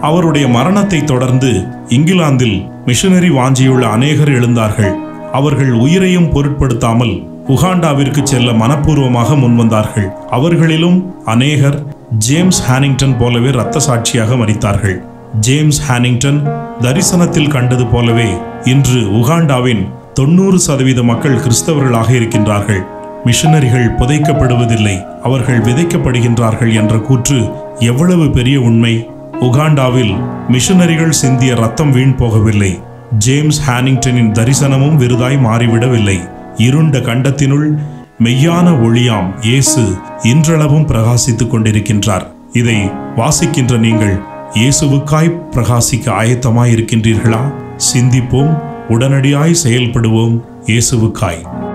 அவருடைய மரணத்தை தொடர்ந்து இங்கிலாந்தில் மிஷனரி வாஞ்சியுள்ள அநேகர் எழுந்தார்கள் அவர்கள் உயிரையும் பொருட்படுத்தாமல் உகாண்டாவிற்கு செல்ல மனப்பூர்வமாக முன்வந்தார்கள் அவர்களிலும் அநேகர் ஜேம்ஸ் ஹானிங்டன் போலவே இரத்த சாட்சியாக மரித்தார்கள் ஜேம்ஸ் ஹானிங்டன் தரிசனத்தில் கண்டது போலவே இன்று உகாண்டாவின் தொண்ணூறு சதவீத மக்கள் கிறிஸ்தவர்களாக இருக்கின்றார்கள் மிஷனரிகள் புதைக்கப்படுவதில்லை அவர்கள் விதைக்கப்படுகின்றார்கள் என்ற கூற்று எவ்வளவு பெரிய உண்மை உகாண்டாவில் மிஷனரிகள் சிந்திய ரத்தம் வீண் போகவில்லை ஜேம்ஸ் ஹானிங்டனின் தரிசனமும் விருதாய் மாறிவிடவில்லை இருண்ட கண்டத்தினுள் மெய்யான ஒளியாம் இயேசு இன்றளவும் பிரகாசித்துக் கொண்டிருக்கின்றார் இதை வாசிக்கின்ற நீங்கள் இயேசுவுக்காய் பிரகாசிக்க ஆயத்தமாய் இருக்கின்றீர்களா சிந்திப்போம் உடனடியாய் செயல்படுவோம் இயேசுவுக்காய்